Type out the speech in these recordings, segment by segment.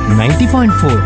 ninety point four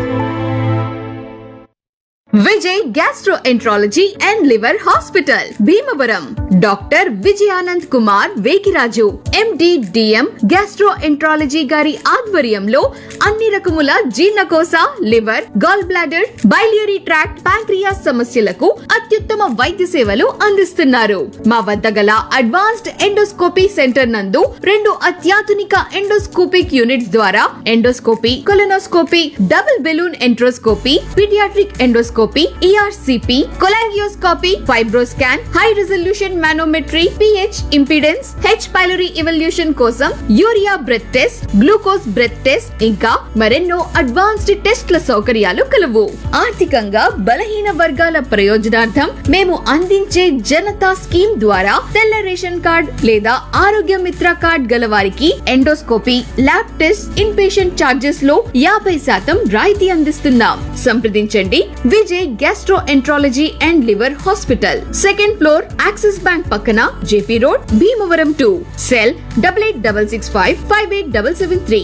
Vijay gastroenterology and liver hospital Bhimavaram doctor Vijayanand Kumar Vekiraju MD DM gastroenterology గారి ఆధ్వర్యంలో అన్ని రకముల జీర్ణకోశ liver gall bladder biliary tract pancreas సమస్యలకు అత్యుత్తమ వైద్య సేవలు అందిస్తున్నారు మా వద్ద గల అడ్వాన్స్డ్ ఎండోస్కోపీ సెంటర్ నందు రెండు అత్యాధునిక ఎండోస్కోపిక్ యూనిట్స్ ద్వారా endoscopy colonoscopy double balloon enteroscopy paediatric endoscopy ERCP cholangioscopy fibroscan high resolution manometry pH impedance H pylori evolution కోసం urea breath test glucose breath test ఇంకా మరెన్నో అడ్వాన్స్డ్ టెస్ట్ల సౌకర్యాలు కలవు ఆర్థికంగా బలహీన వర్గాల ప్రయోజనార్థం మేము అందించే జనతా స్కీమ్ ద్వారా తెల్ల రేషన్ కార్డ్ లేదా ఆరోగ్య మిత్ర కార్డ్ గల వారికి endoscopy lab test in patient charges లో యాభై శాతం రాయితీ అందిస్తున్నాం సంప్రదించండి Vijay gastroenterology and liver hospital second floor Axis bank పక్కన J P road Bhimavaram two cell double eight double six five five eight double seven three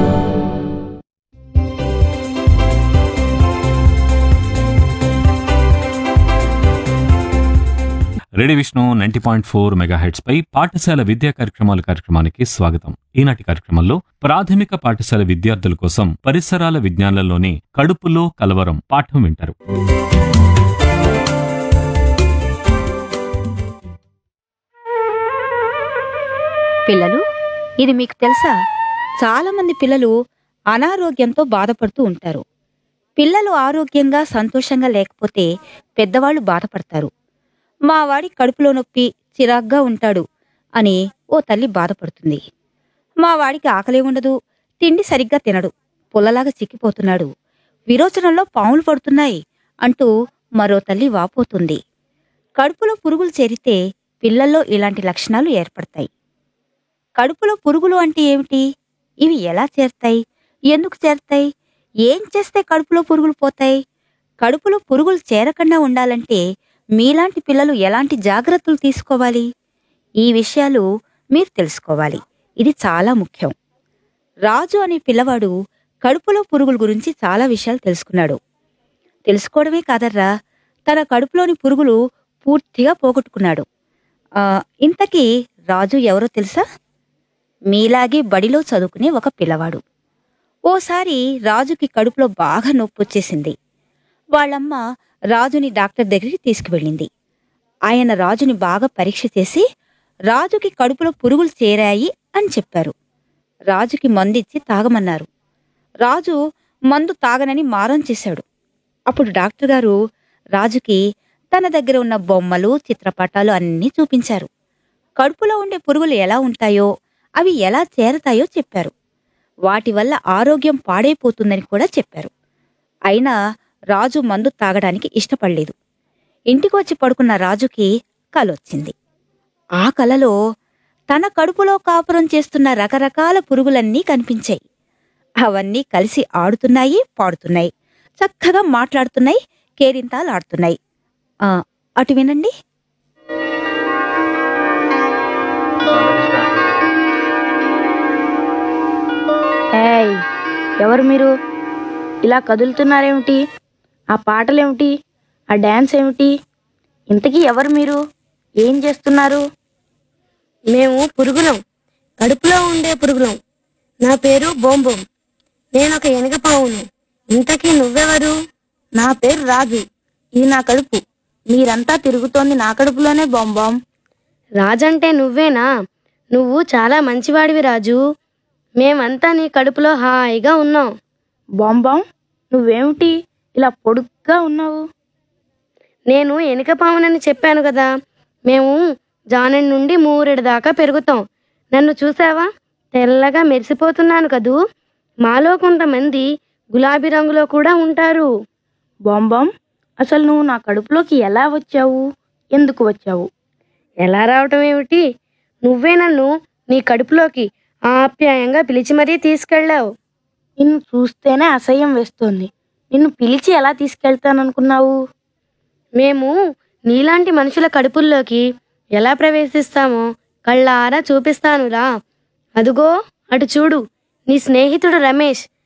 radio Vishnu ninety point four megahertz పై పాఠశాల విద్యా కార్యక్రమాల కార్యక్రమానికి స్వాగతం ఈనాటి కార్యక్రమంలో ప్రాథమిక పాఠశాల విద్యార్థుల కోసం పరిసరాల విజ్ఞానంలోని కడుపులో కలవరం పాఠం వింటారు పిల్లలు ఇది మీకు తెలుసా చాలామంది పిల్లలు అనారోగ్యంతో బాధపడుతూ ఉంటారు పిల్లలు ఆరోగ్యంగా సంతోషంగా లేకపోతే పెద్దవాళ్ళు బాధపడతారు మా వాడి కడుపులో నొప్పి చిరాగ్గా ఉంటాడు అని ఓ తల్లి బాధపడుతుంది మా వాడికి ఆకలే ఉండదు తిండి సరిగ్గా తినడు పుల్లలాగా చిక్కిపోతున్నాడు విరోచనంలో పాములు పడుతున్నాయి అంటూ మరో తల్లి వాపోతుంది కడుపులో పురుగులు చేరితే పిల్లల్లో ఇలాంటి లక్షణాలు ఏర్పడతాయి కడుపులో పురుగులు అంటే ఏమిటి ఇవి ఎలా చేరుతాయి ఎందుకు చేరుతాయి ఏం చేస్తే కడుపులో పురుగులు పోతాయి కడుపులో పురుగులు చేరకుండా ఉండాలంటే మీలాంటి పిల్లలు ఎలాంటి జాగ్రత్తలు తీసుకోవాలి ఈ విషయాలు మీరు తెలుసుకోవాలి ఇది చాలా ముఖ్యం రాజు అనే పిల్లవాడు కడుపులో పురుగుల గురించి చాలా విషయాలు తెలుసుకున్నాడు తెలుసుకోవడమే కాదర్రా తన కడుపులోని పురుగులు పూర్తిగా పోగొట్టుకున్నాడు ఆ, ఇంతకీ రాజు ఎవరో తెలుసా మీలాగే బడిలో చదువుకునే ఒక పిల్లవాడు ఓసారి రాజుకి కడుపులో బాగా నొప్పి వచ్చేసింది వాళ్ళమ్మ రాజుని డాక్టర్ దగ్గరికి తీసుకువెళ్ళింది ఆయన రాజుని బాగా పరీక్ష చేసి రాజుకి కడుపులో పురుగులు చేరాయి అని చెప్పారు రాజుకి మందిచ్చి తాగమన్నారు రాజు మందు తాగనని మారం చేశాడు అప్పుడు డాక్టర్ గారు రాజుకి తన దగ్గర ఉన్న బొమ్మలు చిత్రపటాలు అన్నీ చూపించారు కడుపులో ఉండే పురుగులు ఎలా ఉంటాయో అవి ఎలా చేరతాయో చెప్పారు వాటి వల్ల ఆరోగ్యం పాడైపోతుందని కూడా చెప్పారు అయినా రాజు మందు తాగడానికి ఇష్టపడలేదు ఇంటికి వచ్చి పడుకున్న రాజుకి కలొచ్చింది ఆ కలలో తన కడుపులో కాపురం చేస్తున్న రకరకాల పురుగులన్నీ కనిపించాయి అవన్నీ కలిసి ఆడుతున్నాయి పాడుతున్నాయి చక్కగా మాట్లాడుతున్నాయి కేరింతాలు ఆడుతున్నాయి ఆ, అటు వినండి ఏయ్ ఎవరు మీరు ఇలా కదులుతున్నారేమిటి ఆ పాటలేమిటి ఆ డ్యాన్స్ ఏమిటి ఇంతకీ ఎవరు మీరు ఏం చేస్తున్నారు మేము పురుగులం కడుపులో ఉండే పురుగులం నా పేరు బొంబొం నేను ఒక ఎనగపావును ఇంతకీ నువ్వెవరు నా పేరు రాజు ఇది నా కడుపు మీరంతా తిరుగుతోంది నా కడుపులోనే బాంబాం రాజంటే నువ్వేనా నువ్వు చాలా మంచివాడివి రాజు మేమంతా నీ కడుపులో హాయిగా ఉన్నాం బాంబాం నువ్వేమిటి ఇలా పొడుగ్గా ఉన్నావు నేను ఎనకపావునని చెప్పాను కదా మేము జానెడ్ నుండి మూరెడు దాకా పెరుగుతాం నన్ను చూసావా తెల్లగా మెరిసిపోతున్నాను కదూ మాలో కొంతమంది గులాబీ రంగులో కూడా ఉంటారు బాంబాం అసలు నువ్వు నా కడుపులోకి ఎలా వచ్చావు ఎందుకు వచ్చావు ఎలా రావటం ఏమిటి నువ్వే నన్ను నీ కడుపులోకి ఆప్యాయంగా పిలిచి మరీ తీసుకెళ్ళావు నిన్ను చూస్తేనే అసహ్యం వేస్తోంది నిన్ను పిలిచి ఎలా తీసుకెళ్తాననుకున్నావు మేము నీలాంటి మనుషుల కడుపుల్లోకి ఎలా ప్రవేశిస్తామో కళ్ళారా చూపిస్తానురా అదుగో అటు చూడు నీ స్నేహితుడు రమేష్